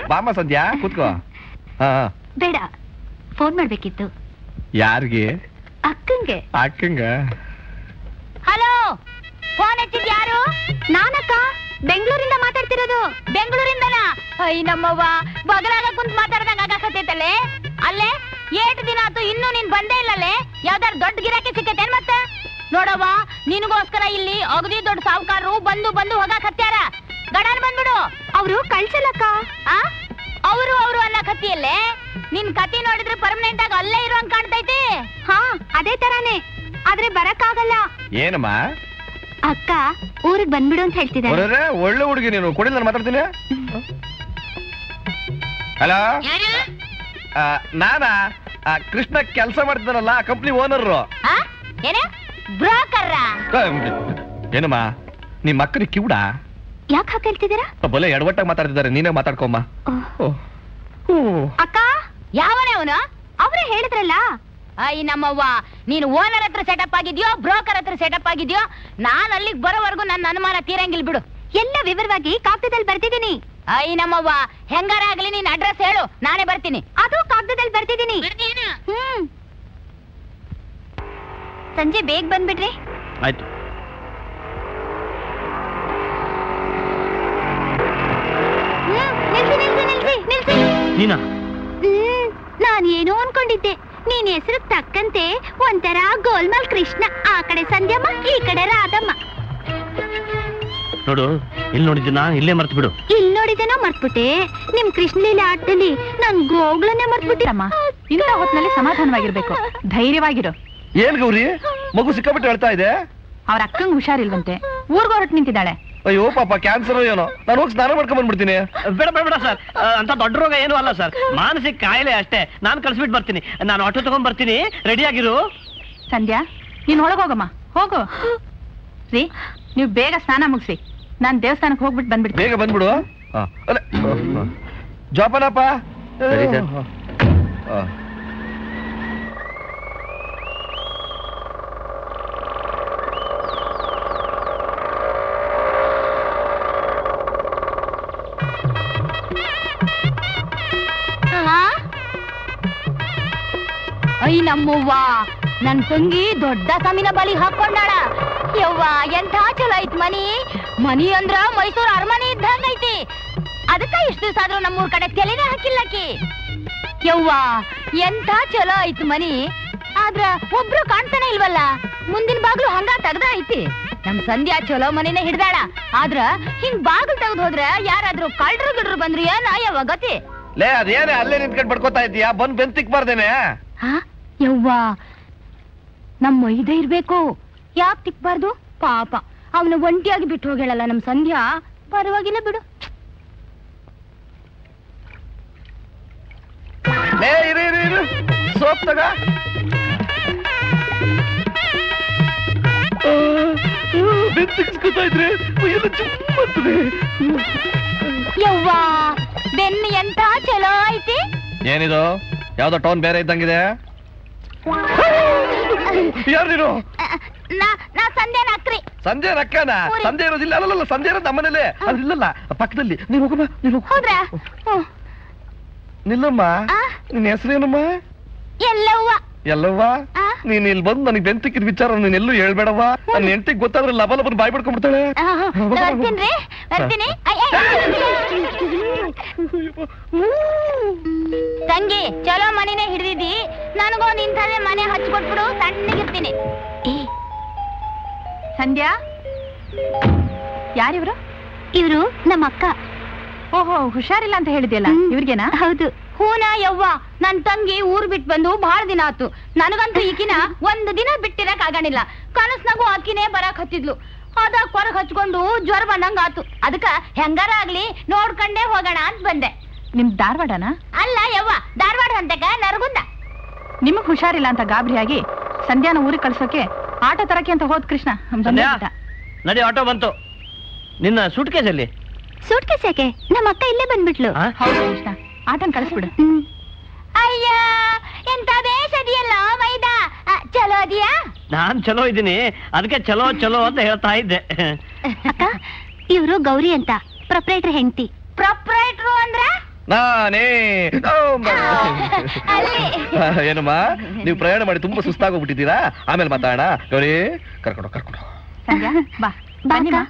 ಬಾಮ ಸಂಧ್ಯಾ ಕೂತ್ಕೋ ಹಾ ಬೇಡ ಫೋನ್ ಮಾಡ್ಬೇಕಿತ್ತು ಯಾರಿಗೆ ಅಕ್ಕಂಗೆ ಅಕ್ಕಂಗ ಹಲೋ ಫೋನ್ ಹಚ್ಚಿದ್ ಯಾರು ನಾನಕ್ಕ ಬೆಂಗಳೂರಿಂದ ಮಾತಾಡ್ತಿರೋದು ಬೆಂಗಳೂರಿಂದನಾ ಅಯ್ಯ ನಮ್ಮವ್ವ ಬಗಲಾಗ ಕುಂತ್ ಮಾತಾಡ್ದಂಗ ಆಗಾಕತ್ತೈತಲ್ಲೇ ಅಲ್ಲೇ ಏಟ್ ದಿನ ಆತು ಇನ್ನೂ ನೀನ್ ಬಂದೇ ಇಲ್ಲಲ್ಲೇ ಯಾವ್ದಾರು ದೊಡ್ಡ ಗಿರಾಕಿ ಸಿಕ್ಕೈತೇನ್ ಮತ್ತೆ ನೋಡವ್ವ ನಿನಗೋಸ್ಕರ ಇಲ್ಲಿ ಅಗದಿ ದೊಡ್ಡ ಸಾವುಕಾರರು ಬಂದು ಬಂದು ಹೋಗಾಕತ್ಯಾರ ಗಡಾನ್ ಬಂದ್ಬಿಡು ಅವ್ರು ಕಳ್ಸಲ್ಲಕ್ಕ ಆ ಅವರು ಅವರು ಅನ್ನ ಕತ್ತಿಯಲ್ಲೇ ನಿನ್ ಕತಿ ನೋಡಿದ್ರೆ ಪರ್ಮನೆಂಟ್ ಆಗಿ ಅಲ್ಲೇ ಇರುವಂಗ್ ಕಾಣ್ತೈತಿ ಹಾ ಅದೇ ತರಾನೇ ಆದ್ರೆ ಬರಕ್ಕಾಗಲ್ಲ ಏನಮ್ಮ ಅಕ್ಕ ಊರಿಗೆ ಬಂದ್ಬಿಡು ಅಂತ ಹೇಳ್ತಿದ್ದಾರೆ ಹೊರದ್ರೆ ಒಳ್ಳೆ ಹುಡುಗಿ ನೀನು ಕೊಡಿಲ್ಲ ನಾನು ಮಾತಾಡ್ತೀನಿ ಹಲೋ ನಾನಾ ಆ, ಕೃಷ್ಣ ಕೆಲಸ ಮಾಡ್ತಿದ್ದಾನಲ್ಲ ಕಂಪ್ನಿ ಓನರ್ ಏನೇ ಬ್ರೋಕರ್ ಏನಮ್ಮ ನಿಮ್ಮ ಅಕ್ಕನಿಗೆ ಕಿವುಡ ಯಾಕೆ ಹಾಗೆ ಹೇಳ್ತಿದ್ದೀರಾ ಬಲೆ ಎಡವಟ್ಟಾಗಿ ಮಾತಾಡ್ತಿದ್ದಾರೆ ನೀನೇ ಮಾತಾಡ್ಕೊಮ್ಮ ಓ. ಓ. ಅಕ್ಕ ಯಾವನೇ ಅವನು ಅವರೇ ಹೇಳಿದ್ರಲ್ಲ ಅಯ್ಯ ನಮ್ಮವ್ವ ನೀನು ಓನರ್ ಹತ್ರ ಸೆಟಪ್ ಆಗಿದ್ಯೋ ಬ್ರೋಕರ್ ಹತ್ರ ಸೆಟಪ್ ಆಗಿದ್ಯೋ ನಾನ್ ಅಲ್ಲಿಗೆ ಬರೋವರೆಗೂ ನನ್ನ ಅನುಮಾನ ತೀರಂಗಿಲ್ ಬಿಡು ಎಲ್ಲ ವಿವರವಾಗಿ ಕಾಗದದಲ್ಲಿ ಬರ್ತಿದ್ದೀನಿ ಅಯ್ಯ ನಮ್ಮವ್ವ ಹೆಂಗಾರ ಆಗ್ಲಿ ನೀನ್ ಅಡ್ರೆಸ್ ಹೇಳು ನಾನೇ ಬರ್ತೀನಿ ಅದು ಕಾಗದದಲ್ಲಿ ಬರ್ತಿದ್ದೀನಿ ಹ್ಮ್ ಸಂಜೆ ಬೇಗ ಬಂದ್ಬಿಡ್ರಿ ಆಯ್ತು ಹ್ಮ್, ನಿಲ್ಸಿ ನಿಲ್ಸಿ ನಿಲ್ಸಿ ನಿಲ್ಸಿ ನೀನಾ ಹ್ಮ್, ನಾನ್ ಏನೋ ಅನ್ಕೊಂಡಿದ್ದೆ ನೀನ್ ಹೆಸರು ತಕ್ಕಂತೆ ಒಂಥರ ಗೋಲ್ಮಾಲ್ ಕೃಷ್ಣ ಆ ಕಡೆ ಸಂಧ್ಯಮ್ಮ ಈ ಕಡೆ ರಾಧಮ್ಮ ನೋಡು ಇಲ್ಲಿ ನೋಡಿದ್ದೀನ ಇಲ್ಲೇ ಮರ್ತು ಬಿಡು ಇಲ್ ನೋಡಿದೇನೋ ಮರ್ತ್ಬಿಟ್ಟೆ ನಿಮ್ ಕೃಷ್ಣಲೀಲೆ ಆಟದಲ್ಲಿ ನಾನ್ ಗೋಗ್ಲನ್ನೇ ಮರ್ತ್ಬಿಟ್ಟಿರಮ್ಮ ಇಂಥ ಹೊತ್ತಿನಲ್ಲಿ ಸಮಾಧಾನವಾಗಿರ್ಬೇಕು ಧೈರ್ಯವಾಗಿರು ಏನ್ ಗೌರಿ ಮಗು ಸಿಕ್ಕಾಬಿಟ್ಟು ಹೇಳ್ತಾ ಇದೆ ಅವ್ರ ಅಕ್ಕಂಗ್ ಹುಷಾರಿಲ್ವಂತೆ ಊರ್ಗ್ ಹೊರಟು ನಿಂತಿದ್ದಾಳೆ ಅಯ್ಯೋ ಪಾಪ ಕ್ಯಾನ್ಸರ್ ಏನೋ ನಾನು ಹೋಗಿ ಸ್ನಾನ ಮಾಡ್ಕೊಂಡ್ ಬಂದ್ಬಿಡ್ತೀನಿ ಬೇಡ ಬೇಡ ಬೇಡ ಸರ್ ಅಂತ ದೊಡ್ಡ ರೋಗ ಏನು ಅಲ್ಲ ಸರ್ ಮಾನಸಿಕ ಕಾಯಿಲೆ ಅಷ್ಟೇ ನಾನು ಕಳ್ಸ್ಬಿಟ್ಟು ಬರ್ತೀನಿ ನಾನು ಆಟೋ ತಗೊಂಡ್ ಬರ್ತೀನಿ ರೆಡಿ ಆಗಿರು ಸಂಧ್ಯಾ ನೀನ್ ಒಳಗೋಗಮ್ಮ ಹೋಗು ರೀ ನೀವು ಬೇಗ ಸ್ನಾನ ಮುಗಿಸಿ ನಾನ್ ದೇವಸ್ಥಾನಕ್ಕೆ ಹೋಗ್ಬಿಟ್ಟು ಬಂದ್ಬಿಡ್ತೀನಿ ಬೇಗ ಬಂದ್ಬಿಡು ಆ, ಅಲ್ಲ, ಜೋಪಾನಪ್ಪ ಸರಿ, ಸರ್. ಆ. ಐ ನಮ್ಮವ್ವ ನನ್ ತಂಗಿ ದೊಡ್ಡ ಸಮಿನ ಬಲಿ ಹಾಕೊಂಡಾಳ ಯವ್ವ ಎಂಥ ಚಲೋ ಐತ್ ಮನಿ ಮನಿ ಅಂದ್ರ ಮೈಸೂರು ಅರಮನೆ ಇದ್ದಂಗ ಐತಿ ಅದಕ್ಕ ಇಷ್ಟು ದಿವಸ ಆದ್ರೂ ನಮ್ಮೂರ್ ಕಡೆ ತೆಲಿನೇ ಹಾಕಿಲ್ಲಕಿ ಯವ್ವ ಎಂಥ ಚಲೋ ಐತ್ ಮನಿ ಆದ್ರ ಒಬ್ರು ಕಾಣ್ತಾನೆ ಇಲ್ವಲ್ಲ ಮುಂದಿನ ಬಾಗ್ಲು ಹಂಗ ತೆಗ್ದ ಐತಿ ನಮ್ ಸಂಧ್ಯಾ ಚಲೋ ಮನಿನೇ ಹಿಡ್ದಾಳ ಆದ್ರ ಹಿಂಗ್ ಬಾಗ್ಲು ತೆಗ್ದು ಹೋದ್ರ ಯಾರಾದ್ರೂ ಕಳ್ರು ಗಿಡ್ರು ಬಂದ್ರು ಏನ ಯವ್ವ ಗತಿ ಲೇ ಅದೇನೇ ಅಲ್ಲೇ ನಿಂತ್ಕೊಂಡು ಬಡ್ಕೋತಾ ಇದೀಯಾ ಬಂದ್ ಬೆನ್ ತಿಕ್ಬಾರ್ದೇನೆ ಹಾ ಯವ್ವ ನಮ್ಮ ಇದ ಇರ್ಬೇಕು ಯಾಕೆ ತಿಕ್ಬಾರ್ದು ಪಾಪ ಅವನ ಒಂಟಿಯಾಗಿ ಬಿಟ್ಟು ಹೋಗ್ಯಾಳಲ್ಲ ನಮ್ ಸಂಧ್ಯಾ ಪರವಾಗಿಲ್ಲ ಬಿಡು ಲೇ ಇರು ಇರು ಇರು ಸೋಪ್ ತಗ ಬೆನ್ ತಿಕ್ಸ್ಕೊತಾ ಇದ್ರೆ ಎಲ್ಲ ಚುಮ್ಮತ್ತದೆ ಯವ್ವ ಬೆನ್ನು ಎಂತ ಚಲೋ ಐತಿ ಏನಿದು ಯಾವ್ದೋ ಟೋನ್ ಬೇರೆ ಇದ್ದಂಗಿದೆ ಯಾರು ನೀನು ನಾ ನಾ ಸಂಧ್ಯಾ ನಕ್ರಿ ಸಂಜೆ ರಕ್ಕನ ಊರಿ. ಸಂಜೆ ಇರೋದಿಲ್ಲ ಅಲ್ಲಲ್ಲ ಸಂಜೆ ಇರೋದು ನಮ್ಮನೇಲೆ ಅದು ಇಲ್ಲಲ್ಲ ಪಕ್ಕದಲ್ಲಿ ನೀನು ಹೋಗಮ್ಮ ನೀನು ಹೋಗು. ಹೌದ್ರಾ ಹ್ಮ್. ನಿಲ್ಲಮ್ಮ ಆ? ನಿನ್ನ ಹೆಸರೇನಮ್ಮ ಎಲ್ಲವ್ವ ಎಲ್ಲವ್ವ ಆ? ನೀನ್ ಇಲ್ಲಿ ಬಂದು ನನಗೆ ಬೆಂತಿಕ್ಕಿದ ವಿಚಾರ ನೀನ್ ಎಲ್ಲೂ ಹೇಳ್ಬೇಡವ್ವ ನನ್ನ ಹೆಂಡತಿಗೆ ಗೊತ್ತಾದ್ರೆ ಲಬ ಲಬನ್ ಬಾಯ್ ಬಿಡ್ಕೊಂಡ್ಬಿಡ್ತಾಳೆ ಆ, ಬರ್ತೀನ್ರಿ ಬರ್ತೀನಿ ಐ, ಐ, ತಂಗಿ ಚಲೋ ಮನೆನೇ ಹಿಡಿದಿದ್ದಿ ನನಗೊಂದು ಇಂಥದೇ ಮನೆ ಹಚ್ಕೊಟ್ಬಿಡು ತಣ್ಣಗಿರ್ತೀನಿ ಸಂಧ್ಯಾ ಯಾರಿವ್ರು ಇವರು ನಮ್ಮ ಅಕ್ಕ ಓಹೋ ಹುಷಾರಿಲ್ಲ ಅಂತ ಹೇಳಿದ್ಯಲ್ಲ ಹ್ಮ್. ಇವ್ರಿಗೇನಾ ಹೌದು ಹೂನ ಯವ್ವ ನನ್ ತಂಗಿ ಊರ್ ಬಿಟ್ ಬಂದು ಬಹಳ ದಿನ ಆತು ನನಗಂತೂ ಈಕಿನ ಒಂದ್ ದಿನ ಬಿಟ್ಟಿರಕ್ ಆಗಣಿಲ್ಲ ಕನಸ್ನಾಗೂ ಆಕಿನೇ ಬರಾಕ್ ಹತ್ತಿದ್ಲು ಅದ ಕೊರಗ್ ಹಚ್ಕೊಂಡು ಜ್ವರ ಬಂದಂಗ ಆತು ಅದಕ್ಕ ಹೆಂಗಾರ ಆಗ್ಲಿ ನೋಡ್ಕೊಂಡೇ ಹೋಗೋಣ ಅಂತ ಬಂದೆ ನಿಮ್ ಧಾರವಾಡನಾ ಅಲ್ಲ ಯವ್ವ ಧಾರವಾಡ ಅಂತಕ ನರಗುಂದ ನಿಮಗ್ ಹುಷಾರಿಲ್ಲ ಅಂತ ಗಾಬರಿಯಾಗಿ ಸಂಧ್ಯಾನ ಊರಿಗೆ ಕಳ್ಸೋಕೆ ಆಟೋ ತರಕ್ಕೆ ಅಂತ ಹೋದ್ ಕೃಷ್ಣ ಸಂಧ್ಯಾ ನಡಿ ಆಟೋ ಬಂತು ನಿನ್ನ ಸೂಟ್ ಕೇಸಲ್ಲಿ ಸೂಟ್ ಕೇಸ್ ಯಾಕೆ ನಮ್ಮ ಅಕ್ಕ ಇಲ್ಲೇ ಬಂದ್ಬಿಟ್ಲು ಹೌದು ಕೃಷ್ಣ ಆಟನ್ ಕಳಿಸ್ಬಿಡು ಹ್ಮ್. ಅಯ್ಯ ಎಂತ ಬೇಸದಿಯಲ್ಲ ಮೈದಾ ಅ, ಚಲೋ ಅದಿಯಾ ನಾನ್ ಚಲೋ ಇದ್ದೀನಿ ಅದಕ್ಕೆ ಚಲೋ ಚಲೋ ಅಂತ ಹೇಳ್ತಾ ಇದ್ದೆ ಅಕ್ಕ ಇವರು ಗೌರಿ ಅಂತ ಪ್ರೊಪ್ರೈಟರ್ ಹೆಂಡತಿ ಪ್ರೊಪ್ರೈಟ್ರು ಅಂದ್ರ ನಾನೇ ಓಂ ಅಲ್ಲಿ. ಆ, ಏನಮ್ಮ ನೀವು ಪ್ರಯಾಣ ಮಾಡಿ ತುಂಬಾ ಸುಸ್ತಾಗೋಗ್ಬಿಟ್ಟಿದ್ದೀರಾ ಆಮೇಲೆ ಮಾತಾಡೋಣ ಗೌರಿ ಕರ್ಕೊಂಡು ಕರ್ಕೊಂಡು ಸಂಧ್ಯಾ ಬಾ ಬನ್ನಿ ಮಾ.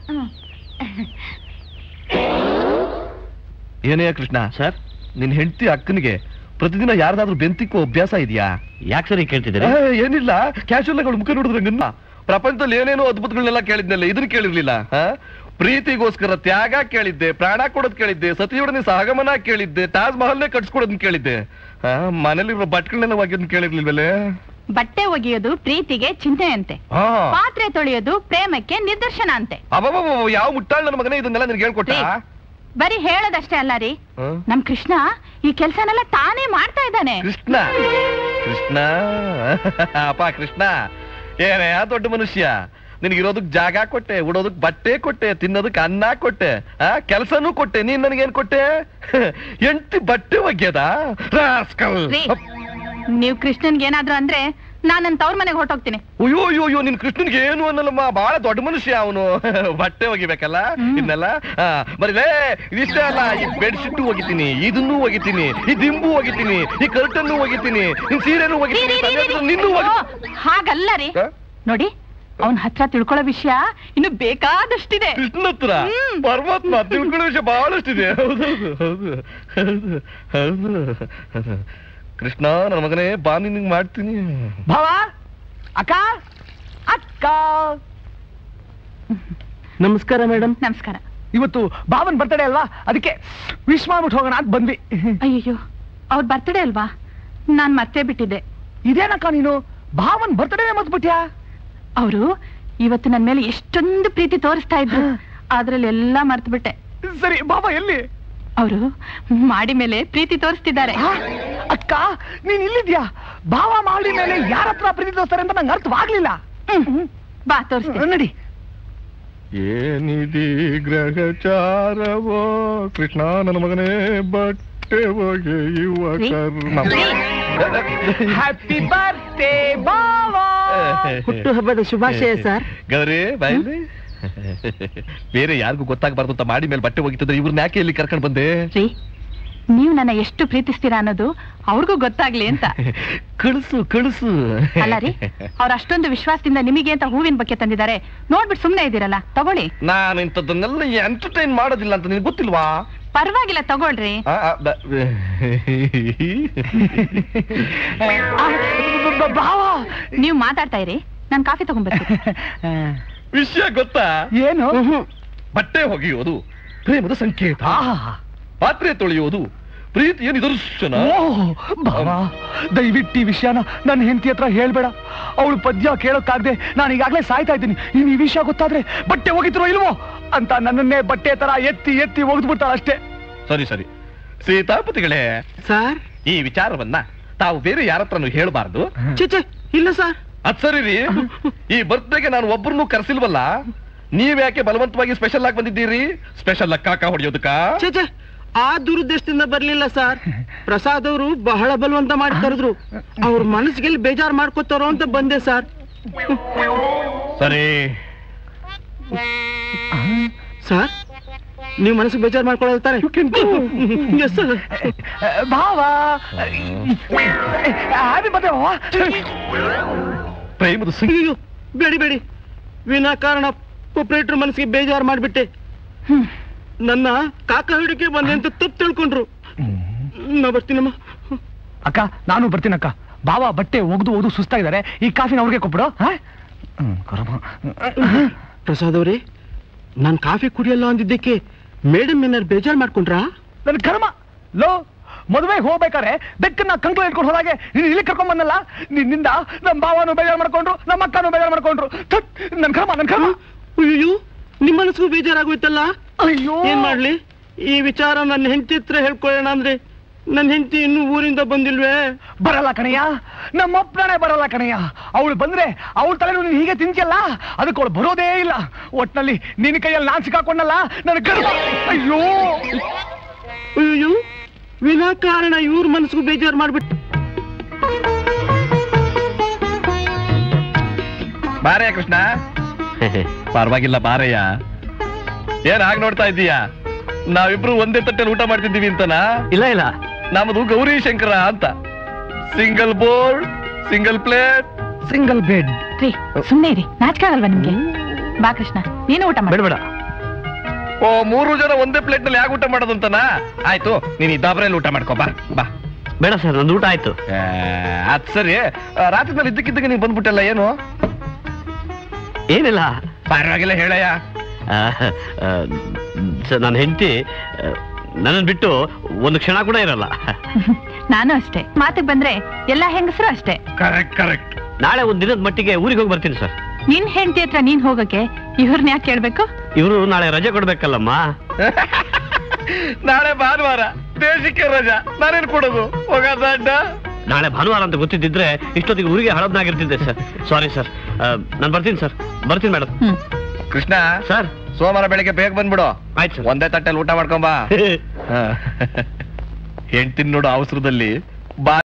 ಏನೇ ಕೃಷ್ಣ ಸರ್ ನಿನ್ ಹೆಂಡತಿ ಅಕ್ಕನಿಗೆ ಪ್ರತಿದಿನ ಯಾರ್ದಾದ್ರೂ ಬೆಂತಿಕ್ಕೋ ಅಭ್ಯಾಸ ಇದೆಯಾ ಯಾಕೆ ಸರ್ ಕೇಳ್ತಿದ್ದೀರಿ ಏ, ಏನಿಲ್ಲ ಕ್ಯಾಶುವಲ್ ಅವಳು ಮುಖ ನೋಡಿದ್ರೆ ನಿನ್ನ ಪ್ರಪಂಚದಲ್ಲಿ ಏನೇನೋ ಅದ್ಭುತಗಳನ್ನೆಲ್ಲ ಕೇಳಿದ್ನಲ್ಲ ಇದನ್ನ ಕೇಳಿರ್ಲಿಲ್ಲ ಆ? ಪ್ರೀತಿಗೋಸ್ಕರ ತ್ಯಾಗ ಕೇಳಿದ್ದೆ ಪ್ರಾಣ ಕೊಡೋದ್ ಕೇಳಿದ್ದೆ ಸತಿಯೊಡನೆ ಸಹಗಮನ ಕೇಳಿದ್ದೆ ತಾಜ್ ಮಹಲ್ನೇ ಕಟ್ಸ್ಕೊಡೋದನ್ನ ಕೇಳಿದ್ದೆ ಆ, ಮನೇಲಿರೋ ಬಟ್ಗಳನ್ನೆಲ್ಲ ಒಗೆಯೋದನ್ನ ಕೇಳಿರ್ಲಿಲ್ವಲ್ಲೇ ಬಟ್ಟೆ ಒಗೆಯೋದು ಪ್ರೀತಿಗೆ ಚಿಂತೆ ಅಂತೆ ಹಾ ಪಾತ್ರೆ ತೊಳೆಯೋದು ಪ್ರೇಮಕ್ಕೆ ನಿದರ್ಶನ ಅಂತೆ ಅಬ್ಬಬ್ಬಬ್ಬ, ಯಾವ ಮುಟ್ಟಾಳ್ ನನ್ನ ಮಗನೇ ಇದನ್ನೆಲ್ಲ ನಿನ್ಗೆ ಹೇಳ್ಕೊಟ್ಟ ರೀ, ಬರೀ ಹೇಳೋದಷ್ಟೇ ಅಲ್ಲ ರೀ ನಮ್ ಕೃಷ್ಣ ಈ ಕೆಲ್ಸನೆಲ್ಲ ತಾನೇ ಮಾಡ್ತಾ ಇದ್ದಾನೆ ಕೃಷ್ಣ ಕೃಷ್ಣ ಅಪ್ಪ ಕೃಷ್ಣ ಏನೇ ಆ ದೊಡ್ಡ ಮನುಷ್ಯ ನಿನಗಿರೋದಕ್ ಜಾಗ ಕೊಟ್ಟೆ ಉಡೋದಕ್ ಬಟ್ಟೆ ಕೊಟ್ಟೆ ತಿನ್ನೋದಕ್ ಅನ್ನ ಕೊಟ್ಟೆ ಆ ಕೆಲ್ಸನೂ ಕೊಟ್ಟೆ ನೀನ್ ನನಗೇನ್ ಕೊಟ್ಟೆ ಎಂಟಿ ಬಟ್ಟೆ ಒಗ್ಯದ ರಾಸ್ಕಲ್ ರೀ ನೀವ್ ಕೃಷ್ಣನ್ಗೆ ಏನಾದ್ರು ಅಂದ್ರೆ ನಾನ್ ನನ್ ತವ್ರ ಮನೆಗೆ ಹೊರಟೋಗ್ತೀನಿ ಅಯ್ಯೋ ಅಯ್ಯೋ ಅಯ್ಯೋ ನಿನ್ ಕೃಷ್ಣನ್ಗೆ ಏನು ಅನ್ನಲ್ಲಮ್ಮ ಬಹಳ ದೊಡ್ಡ ಮನುಷ್ಯ ಅವನು ಬಟ್ಟೆ ಒಗಿಬೇಕಲ್ಲ ಹ್ಮ್. ಇನ್ನೆಲ್ಲ ಆ, ಬರೀಲೇ ಇದಿಷ್ಟೇ ಅಲ್ಲ ಈ ಬೆಡ್ ಶೀಟ್ ಒಗಿತೀನಿ ಇದನ್ನೂ ಒಗಿತೀನಿ ಈ ದಿಂಬು ಒಗಿತೀನಿ ಈ ಕರ್ಟನ್ನು ಒಗಿತೀನಿ ನಿನ್ ಸೀರೆನೂ ರೀ, ಒಗಿತೀನಿ ರೀ, ರೀ, ರೀ, ರೀ. ನಿನ್ನೂ ಓ, ಒಗಿ ಹಾಗಲ್ಲ ರೀ ಆ? ನೋಡಿ ಅವನ್ ಹತ್ರ ತಿಳ್ಕೊಳ್ಳೋ ವಿಷಯ ಇನ್ನು ಬೇಕಾದಷ್ಟಿದೆ ಕೃಷ್ಣ ಹತ್ರ ಹ್ಮ್. ಪರಮಾತ್ಮ ತಿಳ್ಕೊಳ್ಳೋ ವಿಷಯ ಬಹಳಷ್ಟಿದೆ ಹೌದೌದು ಹೌದು ಹೌದು ಹೌದು ಕೃಷ್ಣ ನನ್ನ ಮಗನೇ ಬಾ ನಿನಗೆ ಮಾಡ್ತೀನಿ ಭಾವ ಅಕ್ಕ ಅಕ್ಕ ನಮಸ್ಕಾರ ಮೇಡಮ್ ನಮಸ್ಕಾರ ಇವತ್ತು ಭಾವನ್ ಬರ್ತಡೇ ಅಲ್ವಾ ಅದಕ್ಕೆ ವಿಶ್ ಮಾಡ್ಬಿಟ್ಟು ಹೋಗೋಣ ಅಂತ ಬಂದ್ವಿ ಅಯ್ಯಯ್ಯೋ ಅವ್ರ ಬರ್ತಡೇ ಅಲ್ವಾ ನಾನ್ ಮರ್ತೇ ಬಿಟ್ಟಿದ್ದೆ ಇದೇನಕ್ಕ ನೀನು ಭಾವನ್ ಬರ್ತಡೇ ಮತ್ಬಿಟ್ಯಾ ಅವರು ಇವತ್ತು ನನ್ ಮೇಲೆ ಎಷ್ಟೊಂದು ಪ್ರೀತಿ ತೋರಿಸ್ತಾ ಇದ್ರು ಅದ್ರಲ್ಲಿ ಎಲ್ಲಾ ಮರ್ತು ಬಿಟ್ಟೆ ಸರಿ ಬಾಬಾ ಎಲ್ಲಿ ಅವರು ಮಾಡಿ ಮೇಲೆ ಪ್ರೀತಿ ತೋರಿಸ್ತಿದ್ದಾರೆ ಆ, ಅಕ್ಕ ನೀನ್ ಇಲ್ಲಿದ್ಯಾ ಭಾವ ಮಾಡಿ ಮೇಲೆ ಯಾರ ಹತ್ರ ಪ್ರೀತಿ ತೋರಿಸ್ತಾರೆ ಅಂತ ನಂಗೆ ಅರ್ಥವಾಗ್ಲಿಲ್ಲ ಹ್ಮ್. ಬಾ ತೋರಿಸ್ತೀನಿ ನಡಿ ಏನಿದಿ ಗ್ರಹಚಾರವೋ ಕೃಷ್ಣ ನನ್ನ ಮಗನೇ ಬಟ್ಟೆ ಒಗೆಯುವ ರೀ, ಕರ್ಮ ರೀ. ಹ್ಯಾಪಿ ಬರ್ತ್ಡೇ ಭಾವ ಹುಟ್ಟುಹಬ್ಬದ ಶುಭಾಶಯ ಸರ್ ಗೌರಿ ಬಾಯಲ್ಲಿ ಬೇರೆ ಯಾರಿಗೂ ಗೊತ್ತಾಗಬಾರ್ದು ಅಂತ ಮಾಡಿ ಮೇಲೆ ಬಟ್ಟೆ ಒಗಿತಿದ್ರೆ ಇವ್ರನ್ನ ಯಾಕೆ ಇಲ್ಲಿ ಕರ್ಕೊಂಡ್ ಬಂದೆ ರೀ ನೀವು ನನ್ನ ಎಷ್ಟು ಪ್ರೀತಿಸ್ತೀರಾ ಅನ್ನೋದು ಅವ್ರಿಗೂ ಗೊತ್ತಾಗ್ಲಿ ಅಂತ ಕಳಿಸು ಕಳಿಸು ಅಲ್ಲ ರೀ ಅವ್ರ ಅಷ್ಟೊಂದು ವಿಶ್ವಾಸದಿಂದ ನಿಮಗೆ ಅಂತ ಹೂವಿನ ಬಗ್ಗೆ ತಂದಿದ್ದಾರೆ ನೋಡ್ಬಿಟ್ಟು ಸುಮ್ನೆ ಇದ್ದೀರಲ್ಲ ತಗೊಳ್ಳಿ ನಾನು ಇಂಥದ್ದನ್ನೆಲ್ಲ ಎಂಟರ್ಟೈನ್ ಮಾಡೋದಿಲ್ಲ ಅಂತ ನಿನ್ಗೆ ಗೊತ್ತಿಲ್ವಾ ಪರವಾಗಿಲ್ಲ ತಗೊಳ್ರಿ ಆ, ಆ, ಬ- ಭಾವ ನೀವು ಮಾತಾಡ್ತಾ ಇರಿ ನಾನ್ ಕಾಫಿ ತಗೊಂಡ್ಬರ್ತೀನಿ ವಿಷಯ ಗೊತ್ತಾ ಏನು ಬಟ್ಟೆ ಒಗೆಯೋದು ಪ್ರೇಮದ ಸಂಕೇತ ಆಹಾ. ಪಾತ್ರೆ ತೊಳೆಯೋದು ಪ್ರೀತಿಯ ನಿದರ್ಶನ ಓಹ್ ಭಾವ ದಯವಿಟ್ಟು ಈ ವಿಷಯನ ನನ್ನ ಹೆಂಡತಿ ಹತ್ರ ಹೇಳ್ಬೇಡ ಅವಳು ಪದ್ಯ ಕೇಳೋಕ್ಕಾಗದೆ ನಾನು ಈಗಾಗಲೇ ಸಾಯ್ತಾ ಇದ್ದೀನಿ ಇನ್ನು ಈ ವಿಷಯ ಗೊತ್ತಾದ್ರೆ ಬಟ್ಟೆ ಹೋಗಿದ್ರು ಇಲ್ವೋ ಅಂತ ನನ್ನನ್ನೇ ಬಟ್ಟೆ ತರ ಎತ್ತಿ ಎತ್ತಿ ಒಗೆದ್ಬಿಡ್ತಾಳ ಅಷ್ಟೇ ಸರಿ ಸರಿ ಸೀತಾಪತಿಗಳೇ ಸರ್ ಈ ವಿಚಾರವನ್ನ ತಾವು ಬೇರೆ ಯಾರ ಹತ್ರನೂ ಹೇಳ್ಬಾರ್ದು ಚಿಚೆ ಇಲ್ಲ ಸರ್ ಅದ್ ಸರಿ ರೀ ಈ ಬರ್ತ್ಡೇಗೆ ನಾನು ಒಬ್ಬರನ್ನು ಕರೆಸಿಲ್ವಲ್ಲ ನೀವ್ ಯಾಕೆ ಬಲವಂತವಾಗಿ ಸ್ಪೆಷಲ್ ಆಗಿ ಬಂದಿದ್ದೀರಿ ಸ್ಪೆಷಲ್ ಆಗಿ ಕಾಕ ಹೊಡೆಯೋದಕ್ಕ ಚಿಚೆ ಆ ದುರುದ್ದೇಶದಿಂದ ಬರ್ಲಿಲ್ಲ ಸರ್ ಪ್ರಸಾದ್ ಅವರು ಬಹಳ ಬಲವಂತ ಮಾಡಿ ಕರೆದ್ರು ಅವ್ರ ಮನಸ್ಸಿಗೆ ಬೇಜಾರ್ ಮಾಡ್ಕೋತಾರೋ ಅಂತ ಬಂದೆ ಸರ್ ಸರಿ ಸರ್ ನೀವು ಮನಸ್ಸಿಗೆ ಬೇಜಾರ್ ಮಾಡ್ಕೊಳ್ಳೋದು ತಾನೆ ಎಸ್ ಸರ್ ಭಾವ ಹ್ಯಾಪಿ ಬರ್ತ್ಡೇ ಭಾವ ಪ್ರೇಮದ ಸಂಕೇತ ಅಯ್ಯೋ ಬೇಡಿ ಬೇಡಿ ವಿನಾಕಾರಣ ಪ್ರೊಪ್ರೇಟರ್ ಮನಸ್ಸಿಗೆ ಬೇಜಾರ್ ಮಾಡ್ಬಿಟ್ಟೆ ನನ್ನ ಕಾಕ ಹಿಡಿಕೆ ಬಂದೆ ಅಂತ ತಪ್ಪು ತಿಳ್ಕೊಂಡ್ರು ನಾ ಬರ್ತೀನಮ್ಮ ಅಕ್ಕ ನಾನು ಬರ್ತೀನಕ್ಕ ಭಾವ ಬಟ್ಟೆ ಒಗ್ದು ಓದು ಸುಸ್ತಾಗಿದ್ದಾರೆ ಈ ಕಾಫಿನ ಅವ್ರಿಗೆ ಕೊಟ್ಬಿಡು ಹಾ? ಹ್ಮ್, ಕರ್ಮ. ಪ್ರಸಾದ್ ಅವರೇ ನಾನ್ ಕಾಫಿ ಕುಡಿಯಲ್ಲ ಅಂದಿದ್ದಕ್ಕೆ ಮೇಡಮ್ ಏನಾರು ಬೇಜಾರ್ ಮಾಡ್ಕೊಂಡ್ರಾ ನನ್ ಕರ್ಮ ಲೋ ಮದುವೆಗೆ ಹೋಗ್ಬೇಕಾದ್ರೆ ಬೆಕ್ಕನ್ನ ಕಂಕ್ಳು ಇಟ್ಕೊಂಡು ಹೋದಾಗೆ ನೀನು ಇಲ್ಲಿ ಕರ್ಕೊಂಡ್ ಬಂದಲ್ಲ ನಿನ್ನಿಂದ ನಮ್ಮ ಭಾವನು ಬೇಜಾರು ಮಾಡ್ಕೊಂಡ್ರು ನಮ್ಮ ಅಕ್ಕನು ಬೇಜಾರು ಮಾಡ್ಕೊಂಡ್ರು ಥತ್, ನನ್ ಕರ್ಮ ನನ್ ಕರ್ಮ ಅಯ್ಯೋ ನಿಮ್ಮ ಮನಸ್ಸಿಗೂ ಬೇಜಾರಾಗೋಯ್ತಲ್ಲ ಅಯ್ಯೋ ಏನ್ ಮಾಡ್ಲಿ ಈ ವಿಚಾರ ನನ್ನ ಹೆಂಡತಿ ಹತ್ರ ಹೇಳ್ಕೊಳ್ಳೋಣ ಅಂದ್ರೆ ನನ್ನ ಹೆಂಡತಿ ಇನ್ನೂ ಊರಿಂದ ಬಂದಿಲ್ವೇ ಬರಲ್ಲ ಕಣಯ್ಯ ನಮ್ಮಪ್ಪನೇ ಬರಲ್ಲ ಕಣಯ್ಯ ಅವಳು ಬಂದ್ರೆ ಅವಳ ತಲೆ ನೀನು ಹೀಗೆ ತಿಂತಿಯಲ್ಲ ಅದಕ್ಕೆ ಅವಳು ಬರೋದೇ ಇಲ್ಲ ಒಟ್ನಲ್ಲಿ ನಿನ್ನ ಕೈಯಲ್ಲಿ ನಾನ್ ಸಿಕ್ಕಾಕೊಂಡಲ್ಲ ನನ್ನ ಕರ್ಮ ಅಯ್ಯೋ ಅಯ್ಯೋ ವಿನಾಕಾರಣ ಇವ್ರ ಮನಸ್ಸಿಗೂ ಬೇಜಾರ್ ಮಾಡ್ಬಿಟ್ಟು ಬಾರಯ್ಯ ಕೃಷ್ಣ ಪರವಾಗಿಲ್ಲ ಬಾರಯ್ಯ ಏನ್ ಹಾಗೆ ನೋಡ್ತಾ ಇದ್ದೀಯಾ ನಾವಿಬ್ರು ಒಂದೇ ತಟ್ಟೆಲಿ ಊಟ ಮಾಡ್ತಿದ್ದೀವಿ ಅಂತನಾ ಇಲ್ಲ ಇಲ್ಲ ನಮ್ಮದು ಗೌರಿ ಶಂಕರ ಅಂತ single board single plate single bed ರೀ ಸುಮ್ನೆ ಇರಿ ನಾಚಿಕಾಗಲ್ವಾ ನಿಮ್ಗೆ ಬಾ ಕೃಷ್ಣ ನೀನು ಊಟ ಬೇಡ ಮಾಡಿ ಬೇಡ ಓ ಮೂರು ಜನ ಒಂದೇ ಪ್ಲೇಟ್ ನಲ್ಲಿ ಯಾಕೆ ಊಟ ಮಾಡೋದಂತನಾ ಆಯ್ತು ನೀನ್ ಈ ದಾಬ್ರಲ್ಲಿ ಊಟ ಮಾಡ್ಕೋ ಬಾ ಬಾ ಬೇಡ ಸರ್ ನಂದು ಊಟ ಆಯ್ತು ಆ, ಅದ್ ಸರಿ ಆ, ರಾತ್ರಿ ಮೇಲೆ ಇದ್ದಕ್ಕಿದ್ದಾಗ ನೀನ್ ಬಂದ್ಬಿಟ್ಟಲ್ಲ ಏನು ಏನಿಲ್ಲ ಪರವಾಗಿಲ್ಲ ಹೇಳಯ್ಯ ಆ, ಆ, ಸರ್ ನನ್ನ ಹೆಂಡತಿ ನನ್ನನ್ನು ಬಿಟ್ಟು ಒಂದು ಕ್ಷಣ ಕೂಡ ಇರಲ್ಲ ನಾನು ಅಷ್ಟೇ ಮಾತಿಗೆ ಬಂದ್ರೆ ಎಲ್ಲಾ ಹೆಂಗಸರು ಅಷ್ಟೇ ಕರೆಕ್ಟ್ ಕರೆಕ್ಟ್ ನಾಳೆ ಒಂದ್ ದಿನದ ಮಟ್ಟಿಗೆ ಊರಿಗೆ ಹೋಗಿ ಬರ್ತೀನಿ ಸರ್ ನಿನ್ ಹೆಂಡತಿ ಹತ್ರ ನೀನ್ ಹೋಗಕ್ಕೆ ಇವ್ರನ್ನ ಯಾಕೆ ಕೇಳ್ಬೇಕು ಇವರು ನಾಳೆ ರಜೆ ಕೊಡ್ಬೇಕಲ್ಲಮ್ಮ ನಾಳೆ ಭಾನುವಾರ ದೇಶಕ್ಕೆ ರಜಾ ನಾನೇನ್ ಕೊಡೋದು ಹೋಗೋದ ಅಡ್ಡ ನಾಳೆ ಭಾನುವಾರ ಅಂತ ಗೊತ್ತಿದ್ದಿದ್ರೆ ಇಷ್ಟೊತ್ತಿಗೆ ಊರಿಗೆ ಹಳಬ್ನಾಗಿರ್ತಿದ್ದೆ ಸರ್ ಸಾರಿ ಸರ್ ನಾನು ಬರ್ತೀನಿ ಸರ್ ಬರ್ತೀನಿ ಮೇಡಮ್ ಹ್ಮ್ ಕೃಷ್ಣ ಸರ್ ಸೋಮವಾರ ಬೆಳಿಗ್ಗೆ ಬೇಗ ಬಂದ್ಬಿಡು ಆಯ್ತು ಸರ್ ಒಂದೇ ತಟ್ಟೆಲಿ ಊಟ ಮಾಡ್ಕೊಂಬಾ ಹೆಣ್ತಿನ್ ನೋಡು ಅವಸರದಲ್ಲಿ ಬಾ